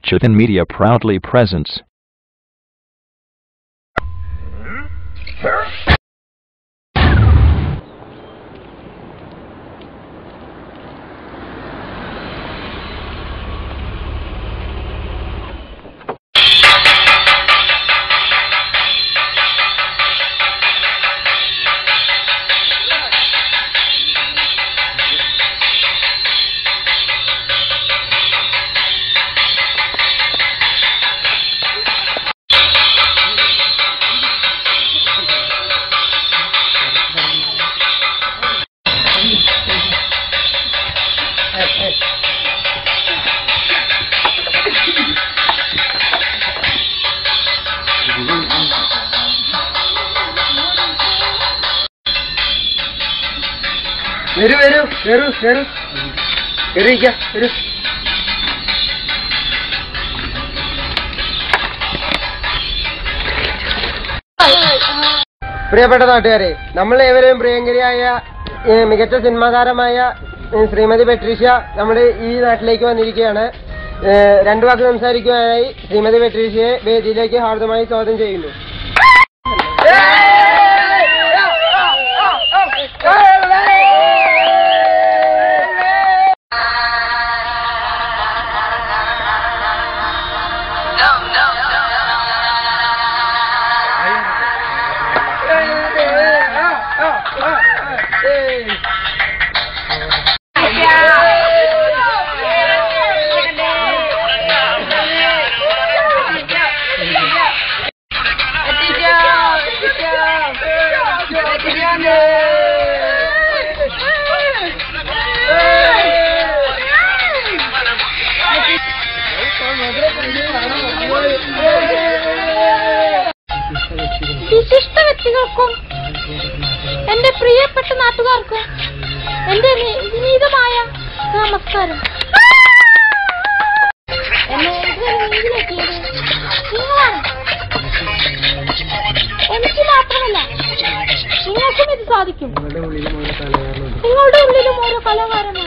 Chitin Media proudly presents. വരൂ വരൂ വരൂ വരൂ കയറിയിരിക്ക വരൂ പ്രിയപ്പെട്ട നാട്ടുകാരെ നമ്മൾ ഏവരെയും പ്രിയങ്കരിയായ ഏ, മികച്ച സിനിമാതാരമായ ഏ, ശ്രീമതി പെട്രീഷ്യ നമ്മുടെ ഈ നാട്ടിലേക്ക് വന്നിരിക്കുകയാണ് ഏ, രണ്ടു വാക്ക് സംസാരിക്കുവാനായി ശ്രീമതി പെട്രീഷ്യയെ വേദിയിലേക്ക് ഹാർദമായി സ്വാഗതം ചെയ്യുന്നു വിശിഷ്ട വ്യക്തികൾക്കും എന്റെ പ്രിയപ്പെട്ട നാട്ടുകാർക്കും എന്റെ നി- വിനീതമായ നമസ്കാരം എന്നെ ഇതുവരെ നെഞ്ചിലേറ്റിയത് നിങ്ങളാണ് എനിക്ക് മാത്രമല്ല നിങ്ങൾക്കും ഇത് സാധിക്കും നിങ്ങളുടെ ഉള്ളിലും ഓരോ കലാകാരനാണ്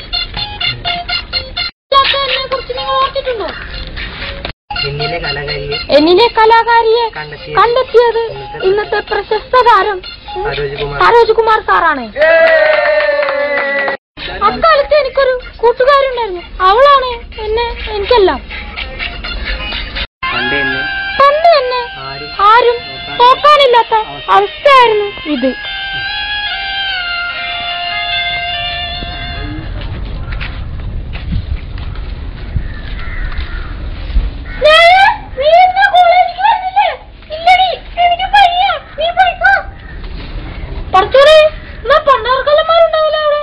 എന്നെ കുറിച്ച് നിങ്ങൾ ഓർത്തിട്ടുണ്ടോ എന്നിലെ കലകാരിയെ എന്നിലെ കലാകാരിയെ കണ്ടെത്തിയത് കണ്ടെത്തിയത് ഇന്നത്തെ പ്രശസ്ത താരം സരോജ്കുമാർ. സരോജ്കുമാർ സാറാണ് അക്കാലത്ത് എനിക്കൊരു കൂട്ടുകാരുണ്ടായിരുന്നു അവളാണ് എന്നെ എനിക്കെല്ലാം പണ്ട് എന്നെ പണ്ട് എന്നെ ആരും ആരും നോക്കാനില്ലാത്ത അവസ്ഥയായിരുന്നു ഇത് പറച്ചോടെ എന്നാ പണ്ടാർക്കല്ലന്മാരുണ്ടാവില്ല അവിടെ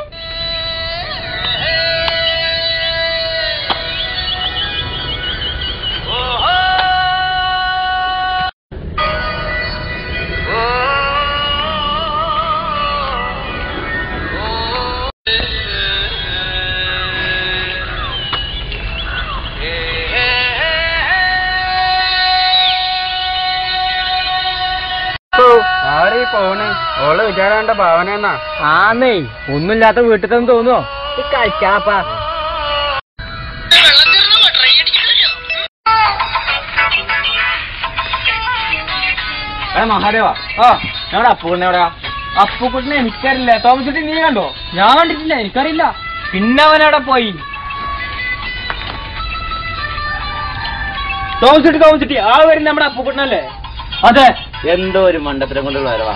ആരീ പോണ് ഓള് വിചാരണ്ട ഭാവന എന്നാ ആന്നേ ഒന്നുമില്ലാത്ത വീട്ടിൽ തന്നെ തോന്നുവോ കളിച്ചാപ്പാ മഹാദേവ ആ ഞങ്ങളുടെ അപ്പുകുട്ടിനെ എവിടെയാ അപ്പുക്കുട്ടിനെ എനിക്കറിയില്ല തോമസിട്ടി നീ കണ്ടോ ഞാൻ കണ്ടിട്ടില്ല എനിക്കറിയില്ല പിന്നെ അവൻ എവിടെ പോയി തോമസിട്ടി തോമസിട്ടി ആ വരുന്ന നമ്മുടെ അപ്പുക്കുട്ടനല്ലേ അതെ എന്തോ ഒരു മണ്ടത്തരം കൊണ്ടുള്ള വരവാ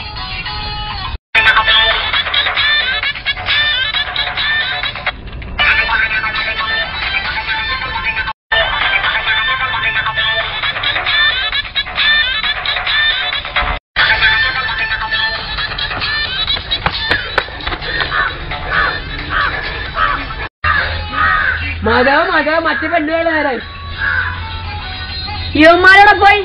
മാധവ മാധവ മറ്റേ പെണ്ണുകളെ നേരെ ഇവന്മാരോടെ പോയി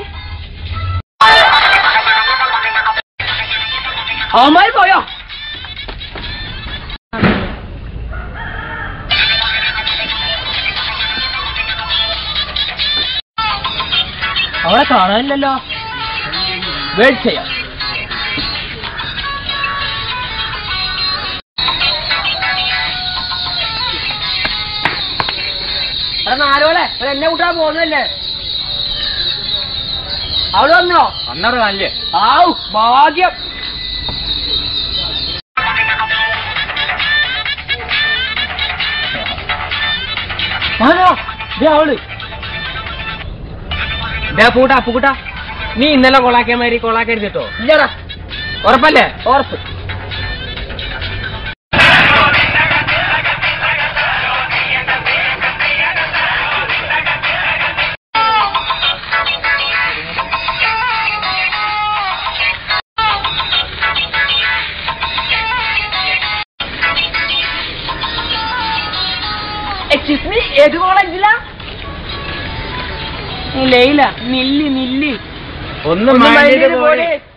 അവന്മാര് പോയോ അവളെ കാണാനില്ലല്ലോ വെയിറ്റ് ചെയ്യാം എടാ നാലോളെ അത് എന്നെ കൂട്ടാൻ പോകുന്നല്ലേ അവള് വന്നോ അന്നവിടെ നല്ല ആവു ഭാഗ്യം ആണോ ദേ അവള് പൂട്ടാ പൂട്ടാ നീ ഇന്നലെ കൊളാക്കിയ മാതിരി കൊളാക്കരുത് ഇല്ലടാ ഉറപ്പല്ലേ ഉറപ്പ് എക്സ്ക്യൂസ് മീ ഏത് കോളേജിലാ ലൈല നില്ലി നില്ലി ഒന്ന് ഒന്ന് mind mind ചെയ്ത് ചെയ്ത് പോരെ. പോരെ.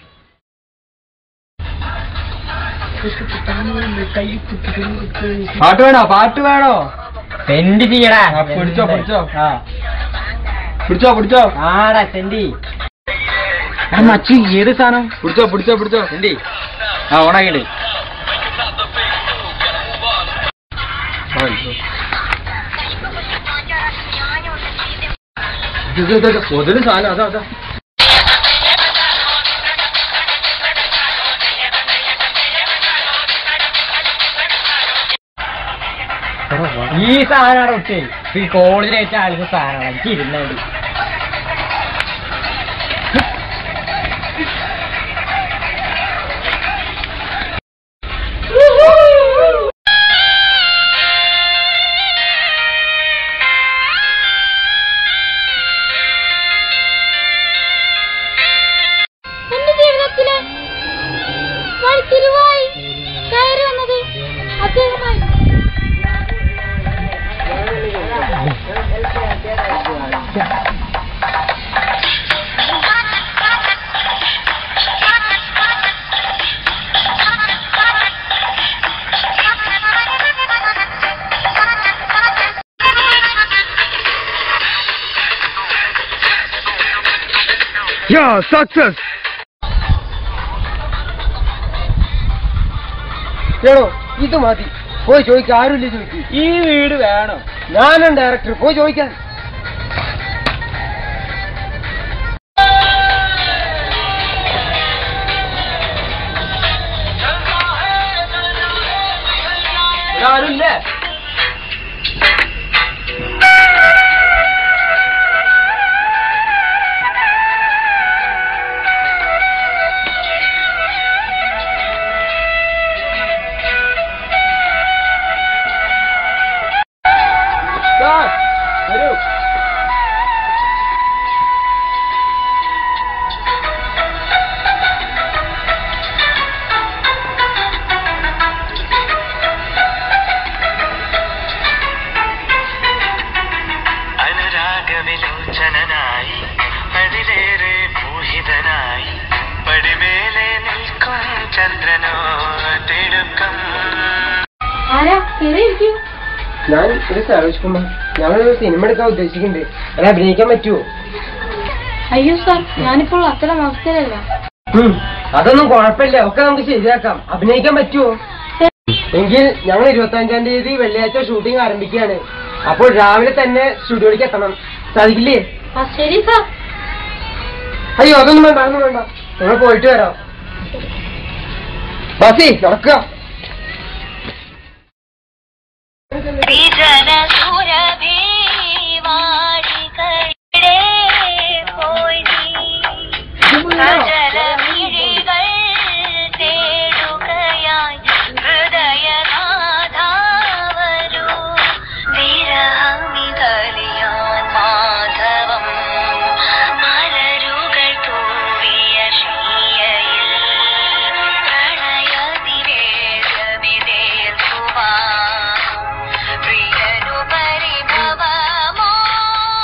പാട്ട് വേണോ പാട്ട് വേണോ സെൻഡ് ചെയ്യടാ ആ, പിടിച്ചോ, പിടിച്ചോ. പിടിച്ചോ പിടിച്ചോ ആടാ സെൻഡി മച്ചു ഏത് സാധനം പിടിച്ചോ പിടിച്ചോ പിടിച്ചോ എന്തി ആ ഓണാക്കിണ്ട് മുതല് സാധനം അതാ അതാ ഈ സാധനമാണ് ഒട്ടേ ഈ കോളേജിൽ വെച്ച ആൾക്ക് സാധനമാണ് എനിക്ക് ഇരുന്നത് എന്റെ ജീവിതത്തിലെ വഴിത്തിരിവായി കയറി വന്നത് അദ്ദേഹമായി സക്സസ് ഏടോ ഇത് മതി പോയി ചോദിക്ക ആരുമില്ല ചോദിക്കും ഈ വീട് വേണോ ഞാനും ഡയറക്ടർ പോയി ചോദിക്കാൻ ആരുമില്ലേ വരൂ അനുരാഗവിലോചനായി അതിലേറെ മോഹിതനായി പടിമേലെ നിൽക്കും ചന്ദ്രനോ തിടുക്കം ആരാ കയറിയിരിക്കൂ ഞാൻ ഒരു സരോജ് കുമാർ ഞങ്ങളൊരു സിനിമ എടുക്കാൻ ഉദ്ദേശിക്കുന്നുണ്ട് അത് അഭിനയിക്കാൻ പറ്റുമോ അയ്യോ സാർ ഞാനിപ്പോൾ അത്തരം അവസ്ഥയിലല്ല ഉം, അതൊന്നും കുഴപ്പമില്ല ഒക്കെ നമുക്ക് ശരിയാക്കാം അഭിനയിക്കാൻ പറ്റുമോ എങ്കിൽ ഞങ്ങൾ ഇരുപത്തി അഞ്ചാം തീയതി വെള്ളിയാഴ്ച ഷൂട്ടിംഗ് ആരംഭിക്കുകയാണ് അപ്പോൾ രാവിലെ തന്നെ സ്റ്റുഡിയോയിലേക്ക് എത്തണം സാധിക്കില്ലേ ആ ശരി സാർ അയ്യോ അതൊന്നും വേണ്ട അതൊന്നും വേണ്ട ഞങ്ങൾ പോയിട്ട് വരാം ബസി നടക്കുക മാധവം മലരുകൾ തൂവിയ ശയ്യയിൽ പ്രണയതിവേഗമിതേൽക്കുവാൻ പ്രിയനു പരിഭവമോ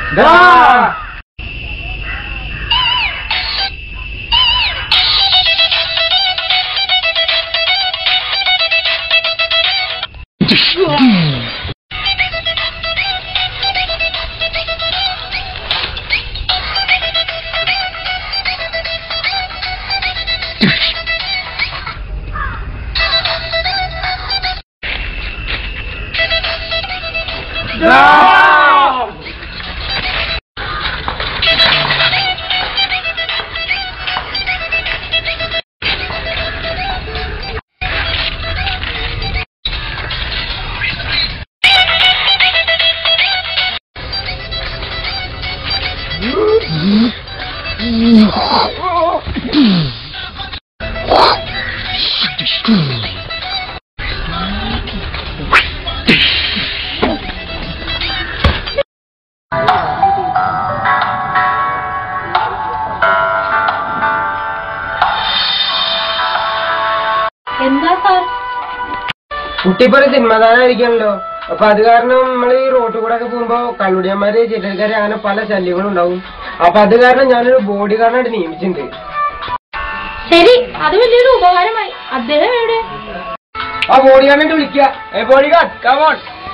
എന്താ സാർ കുട്ടിപ്പോ ഒരു സിനിമ താരമായിരിക്കണല്ലോ അപ്പൊ അത് കാരണം നമ്മൾ ഈ റോട്ടിൽ കൂടെ ഒക്കെ പോകുമ്പോ കള്ളുടിയന്മാര് ചില്ലക്കാര് അങ്ങനെ പല ശല്യങ്ങളും ഉണ്ടാവും അപ്പൊ അത് കാരണം ഞാനൊരു ബോഡി ഗാർഡായിട്ട് നിയമിച്ചിട്ടുണ്ട് ശരി അത് വലിയൊരു ഉപകാരമായി അദ്ദേഹം എവിടെ ആ ബോഡി ഗാർഡിനെ വിളിക്കുക ഏ ബോഡി ഗാർഡ് കമോൺ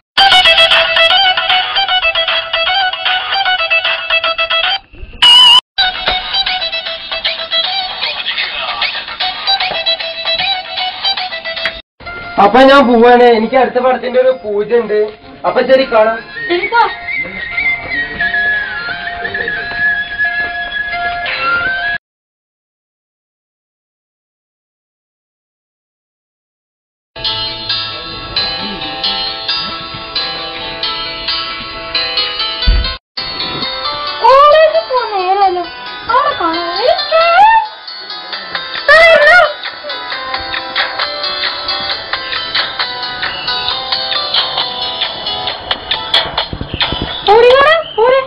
അപ്പൊ ഞാൻ പോവാണ് എനിക്ക് അടുത്ത പടത്തിന്റെ ഒരു പൂജ ഉണ്ട് അപ്പൊ ശരി കാണാം ശരി സാർ കോളേജിൽ പോകാൻ നേരമല്ലോ അവിടെ കാണാം ഓടിക്കോടെ ഓടെ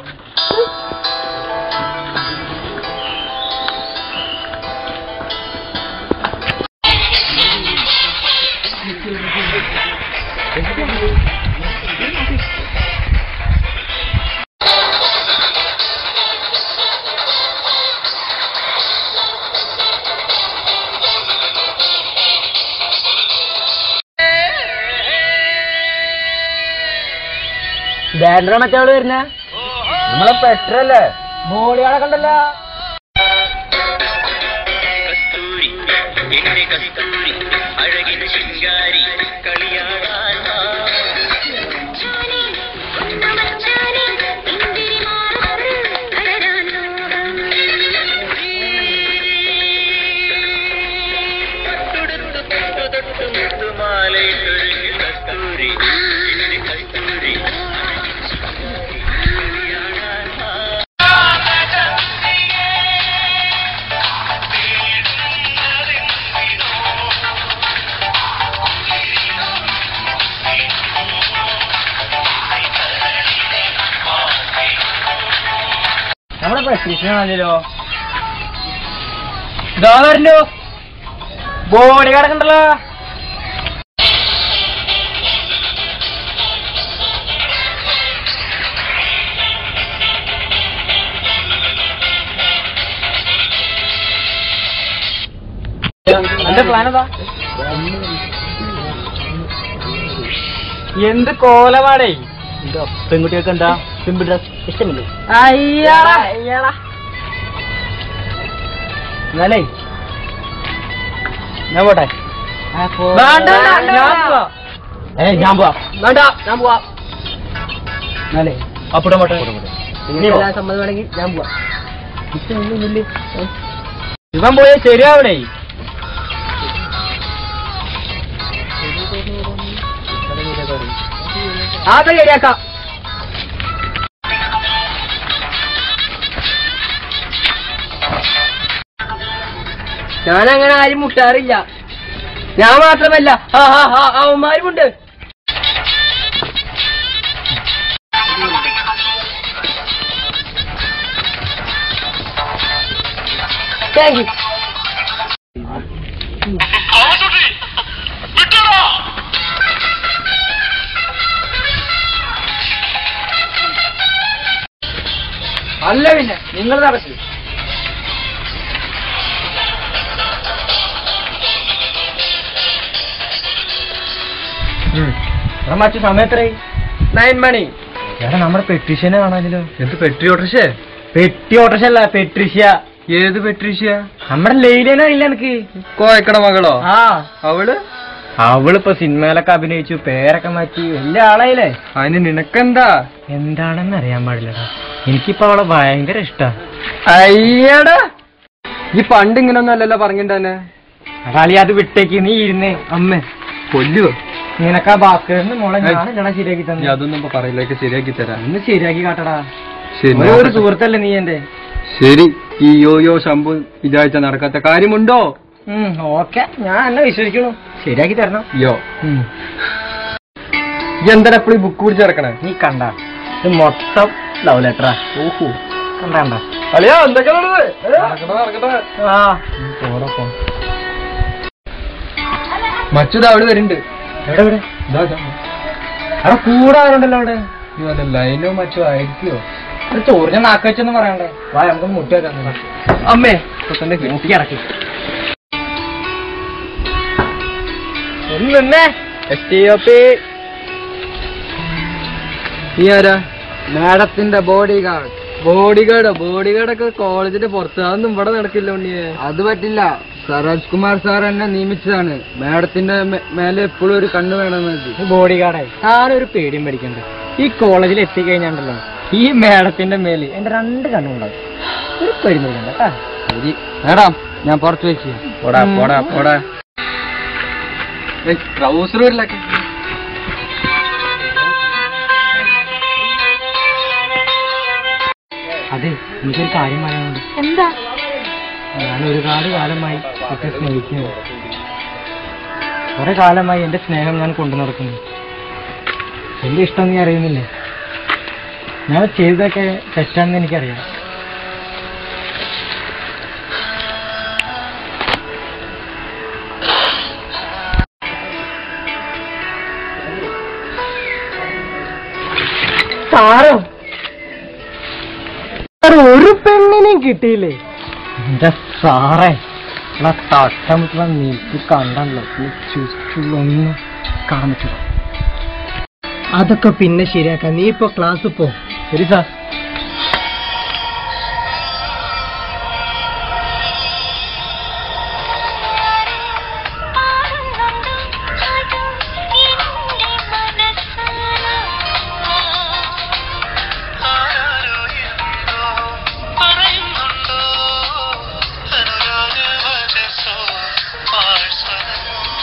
ബാൻഡറ മറ്റവള് വരുന്ന നമ്മളെ പെട്രല്ലേ ബോളികളെ കണ്ടല്ലോ കസ്തൂരി എന്റെ കസ്തൂരി അഴകിൻ ശിങ്കാരി കളിയാടാൻ വാ. തൊട്ടുടുത്ത് തൊട്ടുതൊട്ട് മുത്തുമാലയിട്ടൊരുങ്ങി കസ്തൂരി എന്റെ കസ്തൂരി കളിയാടാൻ വാ. നമ്മളെ പ്രശ്നമാണല്ലോ ഇതാ വരണ്ടോ ബോഡി കിടക്കണ്ടല്ലോ എന്റെ പ്ലാൻ എന്താ എന്ത് കോലമാടേ പെൺകുട്ടികൾക്ക് എന്താ സിമ്പിൾ ഡ്രസ് ഇഷ്ടമില്ലേ അയ്യാടാ അയ്യാടാ എന്നാലേ ഞാൻ പോട്ടെ വേണ്ട ഞാൻ പോവാ ഏ ഞാൻ പോവാ വേണ്ട ഞാൻ പോവാ എന്നാലേ അപ്പുറം പോട്ടെ സമ്മതം വേണമെങ്കിൽ ഞാൻ പോവാ ഇവൻ പോയ ശരിയാവണേ അതെ ശരിയാക്കാം ഞാനങ്ങനെ ആരും മുട്ടാറില്ല ഞാൻ മാത്രമല്ല ആ ആ ആ അവന്മാരുമുണ്ട് താങ്ക് യു അല്ല പിന്നെ നിങ്ങൾ നടക്കും മറ്റു സമയത്രേ നയൻ മണി എടാ നമ്മുടെ പെട്രീഷ്യനെ കാണാനല്ലോ എന്ത് പെട്രി ഓട്ടർഷേ പെട്ടി ഓട്ടർഷ അല്ല പെട്രീഷ്യ ഏത് പെട്രീഷ്യ നമ്മുടെ ലൈലേനെ അറിയില്ല എനിക്ക് കോയക്കട മകളോ ആ അവള് അവളിപ്പോ സിനിമയിലൊക്കെ അഭിനയിച്ചു പേരൊക്കെ മാറ്റി വലിയ ആളായില്ലേ അതിന് നിനക്കെന്താ എന്താണെന്ന് അറിയാൻ പാടില്ലടാ എനിക്കിപ്പോ അവളെ ഭയങ്കര ഇഷ്ടാ അയ്യടാ ഈ പണ്ട് ഇങ്ങനൊന്നും അല്ലല്ലോ പറഞ്ഞിട്ട് കളി അത് വിട്ടേക്ക് നീ ഇരുന്നേ അമ്മേ കൊല്ലുവോ നിനക്കാ ഭാസ്കരന് മോളെ ഞാനല്ലടാ ശരിയാക്കി നീ തന്നെ അതൊന്നും ഇപ്പൊ പറയില്ലേക്ക് ശരിയാക്കി തരാം ഒന്ന് ശരിയാക്കി കാട്ടടാ ശരി ഒരു- ഒരു നോക്കട്ടെ. സുഹൃത്തല്ലേ നീ എന്റെ ശരി ഈ യോ യോ ശംഭു വിചാരിച്ച നടക്കാത്ത കാര്യമുണ്ടോ ഓക്കെ ഞാൻ എന്നെ വിശ്വസിക്കണു ശരിയാക്കി തരണം യോ ഉം. ഈ എന്താ എപ്പോഴും ബുക്ക് പിടിച്ച് നടക്കണേ നീ കണ്ട ഇത് മൊത്തം ലവ് ലെറ്ററാ ഓഹോ കണ്ട കണ്ട അളിയാ എന്തൊക്കെയാണ് ആ പോടൊപ്പം മറ്റത് അവിടെ വരുന്നുണ്ട് എവിടെ എവിടെ ഇതാ ഇതാ. അവിടെ കൂടെ ആരുണ്ടല്ലോ അവിടെ ഇത് വല്ല ലൈനോ മറ്റോ ആയിരിക്കുമോ ഒരു ചോറിന് നാക്ക് വെച്ചൊന്നും പറയണ്ടേ വാ നമുക്ക് മുട്ടി വെക്കാം അമ്മേ ഇപ്പൊ തന്നെ കിട്ടി. മുട്ടി ഇറക്കി ഒന്ന് നിന്നേ നീ ആരാ മാഡത്തിന്റെ ബോഡി ഗാർഡ് ബോഡി ഗാർഡോ ബോഡി ഗാർഡൊക്കെ കോളേജിന്റെ പുറത്ത് അതൊന്നും ഇവിടെ നടക്കില്ല ഉണ്ണിയെ അത് പറ്റില്ല സരോജ് കുമാർ സാർ എന്നെ നിയമിച്ചതാണ് മാഡത്തിന്റെ മേലെ എപ്പോഴും ഒരു കണ്ണ് വേണമെന്ന് ബോഡി ഗാർഡായി ഞാനൊരു പേടിയും പേടിക്കണ്ട ഈ കോളേജിൽ എത്തിക്കഴിഞ്ഞാണ്ടല്ലോ ഈ മാഡത്തിന്റെ മേല് എന്റെ രണ്ട് കണ്ണുണ്ടാവും ഒരു പേടി പേടിക്കണ്ട കേട്ടാ ശരി മാഡം ഞാൻ പുറത്ത് വെച്ച് പോടാ പോടാ പോടാ ട്രൗസർ വരില്ല അതെ എനിക്കൊരു കാര്യം പറയാനുണ്ട് എന്താ ഞാൻ ഒരുപാട് കാലമായി ഒക്കെ സ്നേഹിക്കുന്നു കുറെ കാലമായി എന്റെ സ്നേഹം ഞാൻ കൊണ്ടു നടക്കുന്നു എന്റെ ഇഷ്ടം നീ അറിയുന്നില്ലേ ഞാൻ ചെയ്തതൊക്കെ തെറ്റാണെന്ന് എനിക്കറിയാം സാറോ സാർ ഒരു പെണ്ണിനെയും കിട്ടിയില്ലേ എന്റെ സാറേ എടാ തട്ടമുട്ടുള്ള നീക്ക് കണ്ടല്ലോ ചുറ്റുള്ളൊന്നും കാണാൻ പറ്റില്ല അതൊക്കെ പിന്നെ ശരിയാക്കാം നീ ഇപ്പൊ ക്ലാസ് പോ ശരി സാർ ആരാരോ എന്തോ പറയുന്നുണ്ടോ അനുരാഗവചസ്സോ പാഴ്സ്വരം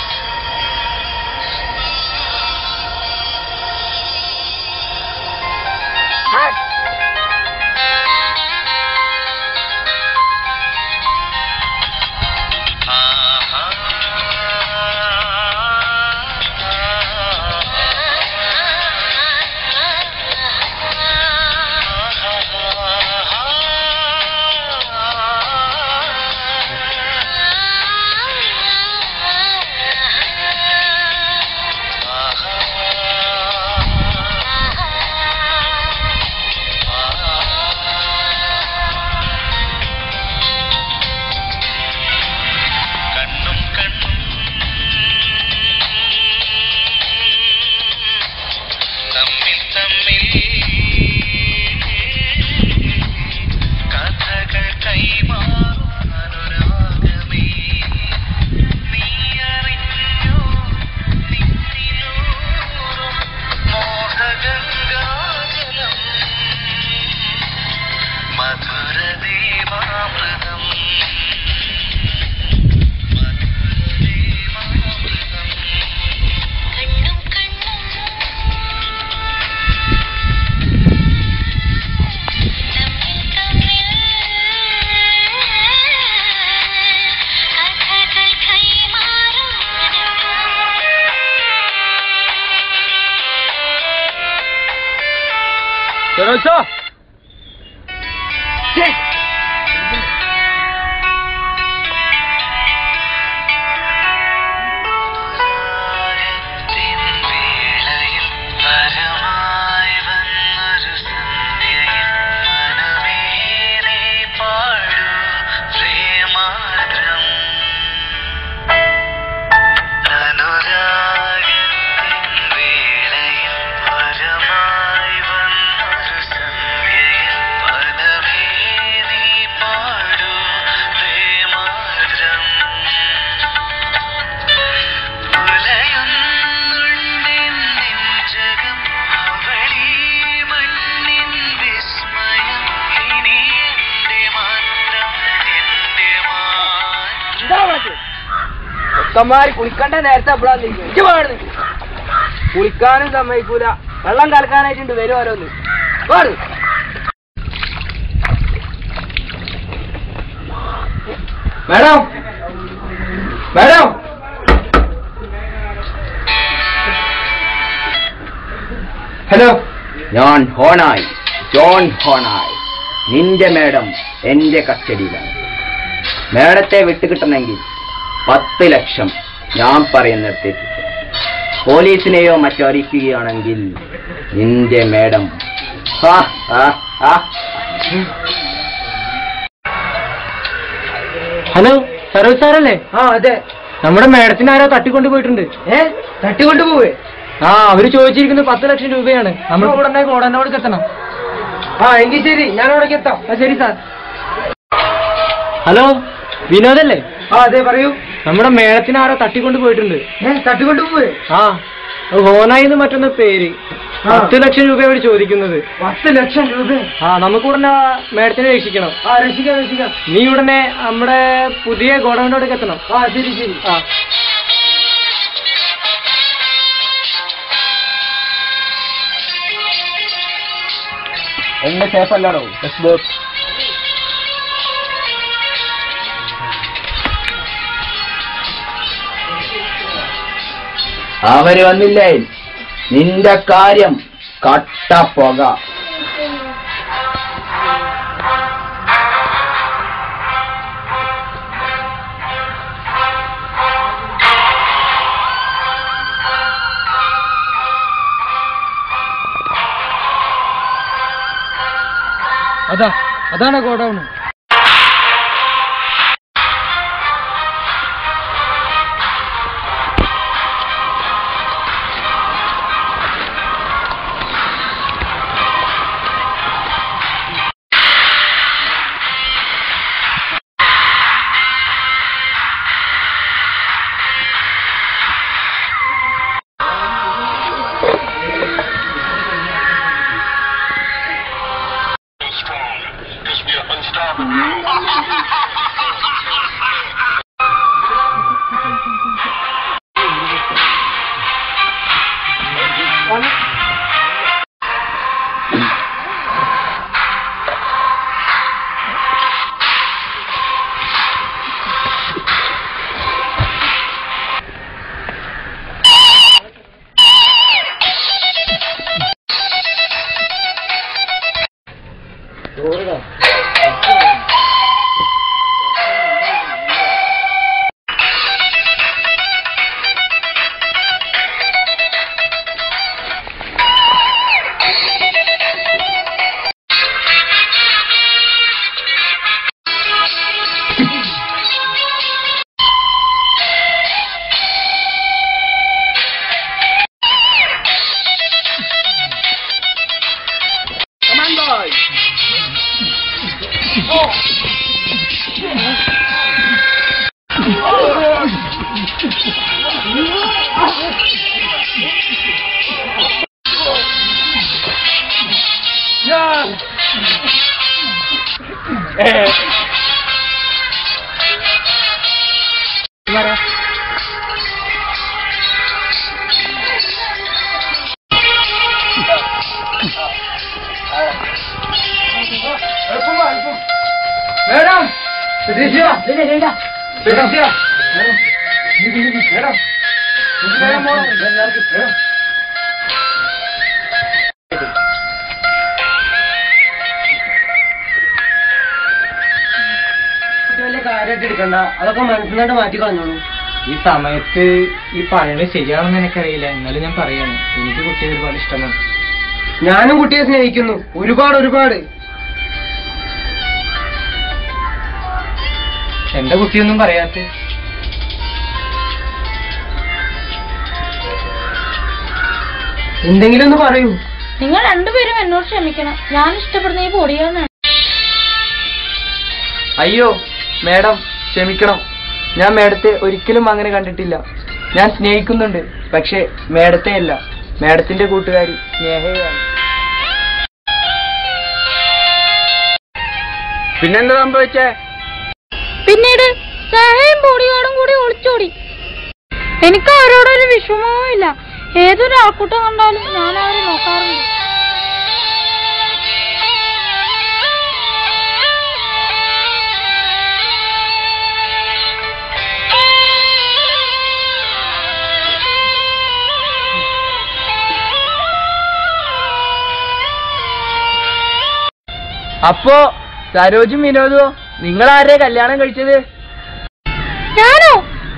കണ്ണും കണ്ണും തമ്മിൽ തമ്മിൽ കഥകൾ കൈമാറും അനുരാഗമേ നീ അറിഞ്ഞോ നിന്നിലൂറും മോഹഗംഗാജലം മധുരദേവാമൃതം കണ്ണും കണ്ണും തമ്മിൽ തമ്മിൽ കഥകൾ കൈമാറും ആരത്തിൻ വേളയിൽ പരമായി വന്നൊരു സന്ധ്യയിൽ മനമേ ചെക്കന്മാര് കുളിക്കണ്ട നേരത്തെ എപ്പോഴാ കുളിക്കാനും സമ്മതിക്കൂല വെള്ളം കലക്കാനായിട്ടുണ്ട് വരും ഓരോന്ന് വാട്. മാഡം മാഡം ഹലോ ഞാൻ ഹോണായി ജോൺ ഹോണായി നിന്റെ മേഡം എന്റെ കസ്റ്റഡിയിലാണ് മേഡത്തെ വിട്ടുകിട്ടണമെങ്കിൽ പത്ത് ലക്ഷം ഞാൻ പറയുന്നിടത്തേക്ക് പോലീസിനെയോ മറ്റോ അറിയിക്കുകയാണെങ്കിൽ നിന്റെ മേഡം ഹാ, ഹാ, ഹാ. ഹലോ സർവീസ് സാറല്ലേ ആ അതെ നമ്മുടെ മേഡത്തിന് ആരോ തട്ടിക്കൊണ്ട് പോയിട്ടുണ്ട് ഏ തട്ടിക്കൊണ്ട് പോവേ ആ അവര് ചോദിച്ചിരിക്കുന്നത് പത്ത് ലക്ഷം രൂപയാണ് നമ്മൾ ഉടനെ കോടനോട് എത്തണം ആ എങ്കിൽ ശരി ഞാൻ അവിടേക്ക് എത്താം ആ ശരി സാർ ഹലോ വിനോദല്ലേ ആ അതെ പറയൂ നമ്മുടെ മേളത്തിന് ആരോ തട്ടിക്കൊണ്ട് പോയിട്ടുണ്ട് തട്ടിക്കൊണ്ട് പോയി ആ ഹോനായിന്ന് മറ്റൊന്ന് പേര് പത്ത് ലക്ഷം രൂപ അവർ ചോദിക്കുന്നത് പത്ത് ലക്ഷം രൂപ ആ നമുക്ക് ഉടനെ ആ മേഡത്തിനെ രക്ഷിക്കണം ആ രക്ഷിക്കാം രക്ഷിക്കാം നീ ഉടനെ നമ്മുടെ പുതിയ ഗോഡൗണിലോട്ട് എത്തണം ആ ശരി ശരി ആ എന്നെ സേഫ് അല്ലാടോ അവര് വന്നില്ലേ നിന്റെ കാര്യം കട്ട പുക അതാ അതാണ് godown madam Patricia Patricia madam വേഗം പോണം. വേഗം. വലിയ കാര്യമായിട്ട് എടുക്കണ്ട അതൊക്കെ മനസ്സിലായിട്ട് മാറ്റി കളഞ്ഞോളൂ ഈ സമയത്ത് ഈ പറയുന്നത് ശരിയാണെന്ന് എനിക്കറിയില്ല എന്നാലും ഞാൻ പറയാണ് എനിക്ക് കുട്ടിയെ ഒരുപാട് ഇഷ്ടമാണ് ഞാനും കുട്ടിയെ സ്നേഹിക്കുന്നു ഒരുപാട് ഒരുപാട് എന്റെ കുട്ടിയൊന്നും പറയാത്ത എന്തെങ്കിലും ഒന്ന് പറയൂ നിങ്ങൾ രണ്ടുപേരും എന്നോട് ക്ഷമിക്കണം ഞാൻ ഇഷ്ടപ്പെടുന്ന ഈ പൊടിയാണ് അയ്യോ മേഡം ക്ഷമിക്കണം ഞാൻ മേഡത്തെ ഒരിക്കലും അങ്ങനെ കണ്ടിട്ടില്ല ഞാൻ സ്നേഹിക്കുന്നുണ്ട് പക്ഷെ മേഡത്തെ അല്ല മേഡത്തിന്റെ കൂട്ടുകാരി സ്നേഹയാണ് പിന്നെന്താ സംഭവിച്ചേ പിന്നീട് സഹയും പൊടിയോടും കൂടി ഒളിച്ചോടി എനിക്ക് അവരോടൊരു വിഷമവും ഇല്ല ഏതൊരു ആൾക്കൂട്ടം കണ്ടാലും ഞാൻ അവരെ നോക്കാറുണ്ട് അപ്പോ സരോജും വിനോദോ നിങ്ങൾ ആരെയാ കല്യാണം കഴിച്ചത് ഞാനോ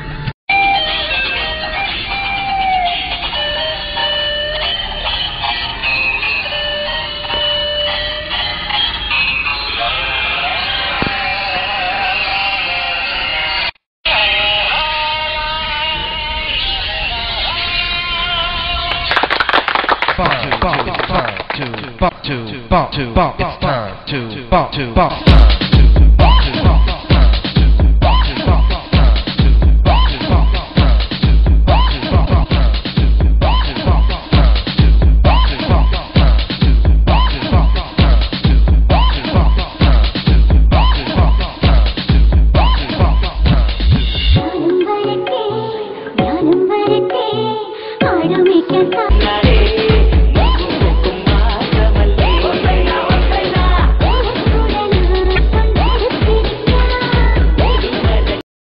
Bump to bump, it's time to bump to bump to bump, it's time to bump to bump.